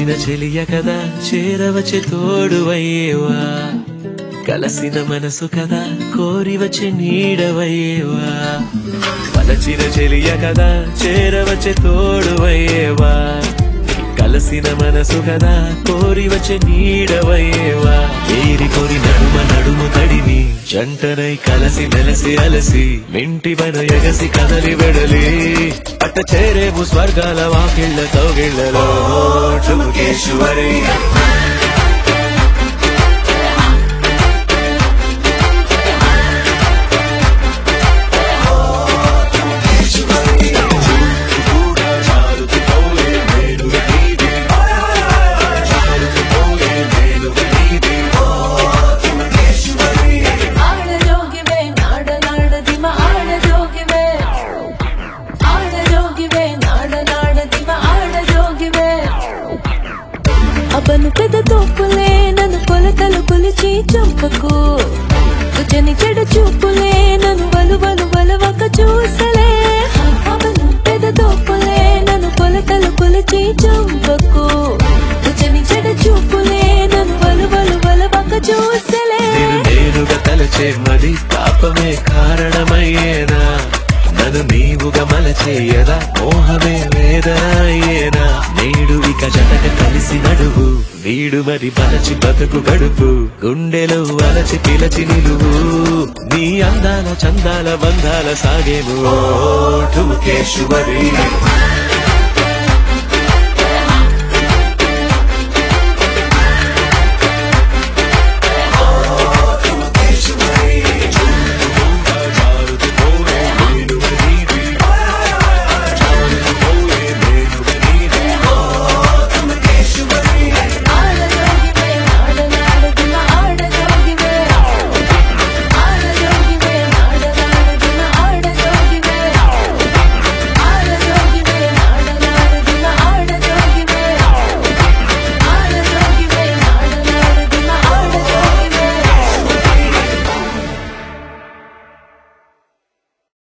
వలచిన చెలియ కదా చేరవచ్చే తోడువయ్యేవా కలసిన మనసు కదా కోరి వచ్చే నీడవయ్యేవా వలచిన చెలియ కదా చేరవచ్చే తోడువయ్యేవా కలసిన మనసు కదా కోరి వచ్చే నీడవయ్యేవా ఏరి కొరి నడుమ నడుము తడిని జంటనై కలసి మెలసి అలసి మింటి మన ఎగసి కదలి వెడలి అట్ట చేరేము స్వర్గాల వాకిళ్ళ కౌగిళ్ళలో ఠుమకేశ్వరి ಆಡಜೋಗಿವೆ ನಾಡ ನಾಡ ದಿಮ ಆಡಜೋಗಿವೆ ಆಡಜೋಗಿವೆ ನಾಡ ನಾಡ ದಿಮ ಆಡಜೋಗಿವೆ అబ్బను పెద్ద తోపులే నన్ను కొలతలు కొలిచి చంపకు కుచని చెడు చూపులే నన్ను వలు వలు వలవక చూసలే అబ్బను పెద్ద తోపులే నన్ను కొలతలు కొలిచి చంపకు కుచని చెడు చూపులే నన్ను వలు వలు వలవక చూసలే నేను నేనుగా తలచే మరి పాపమే కారణమయ్యేనా నన్ను నీవుగా మలచేయదా మోహమే వేదన అయ్యేనా నేడు ఇక జతక కలిసి నడువు వీడు మరి మలచి బతుకు గడుపు గుండెలో అలచి పిలచి నిలువు నీ అందాల చందాల బంధాల సాగేము ఓ ఠుమకేశ్వరి